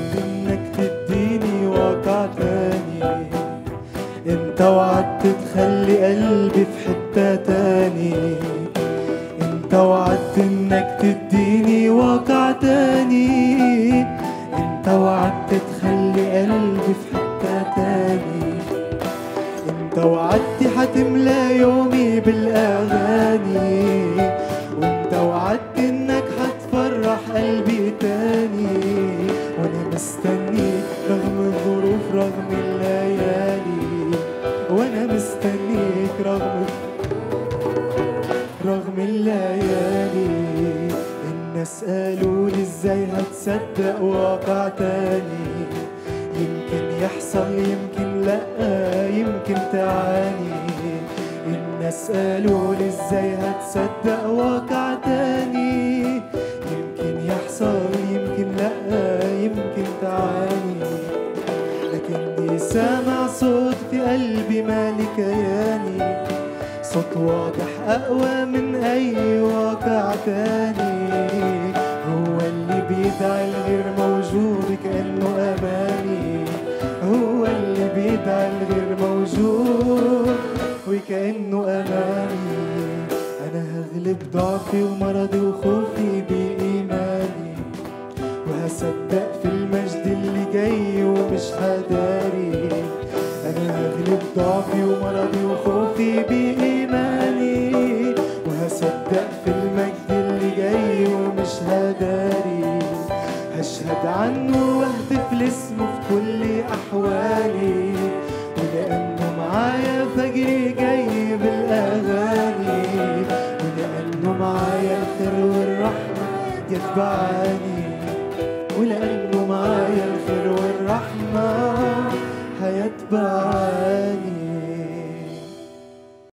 انك تديني واقع تاني انت وعدت تخلي قلبي في حتة تاني انت وعدت انك تديني واقع تاني انت وعدت تخلي قلبي في حتة تاني انت وعدت حتملى يومي بالاغاني وانت وعدت انك حتفرح قلبي تاني وانا مستنيك رغم الظروف رغم الليالي وانا مستنيك رغم رغم الليالي الناس قالوا لي ازاي هتصدق واقع تاني يمكن يحصل يمكن لا يمكن تعاني الناس قالوا لي ازاي هتصدق واقع تاني يمكن يحصل يمكن لا يمكن تعاني لكني سامع صوت في قلبي مالي كياني صوت واضح أقوى من أي واقع تاني هو اللي بيدعي الغير موجود كأنه أماني هو اللي بيدعي الغير موجود وكأنه أماني أنا هغلب ضعفي ومرضي وخوفي بإيماني وهصدق في المجد اللي جاي ومش هداري أنا هغلب ضعفي ومرضي وخوفي بإيماني وهصدق في المجد اللي جاي ومش هداري هشهد عنه واهتف لاسمه في كل أحوالي ولأنه معايا فجري جاي بالأغاني ولأنه معايا الخير والرحمة يتبعاني ولأنه معايا الخير والرحمة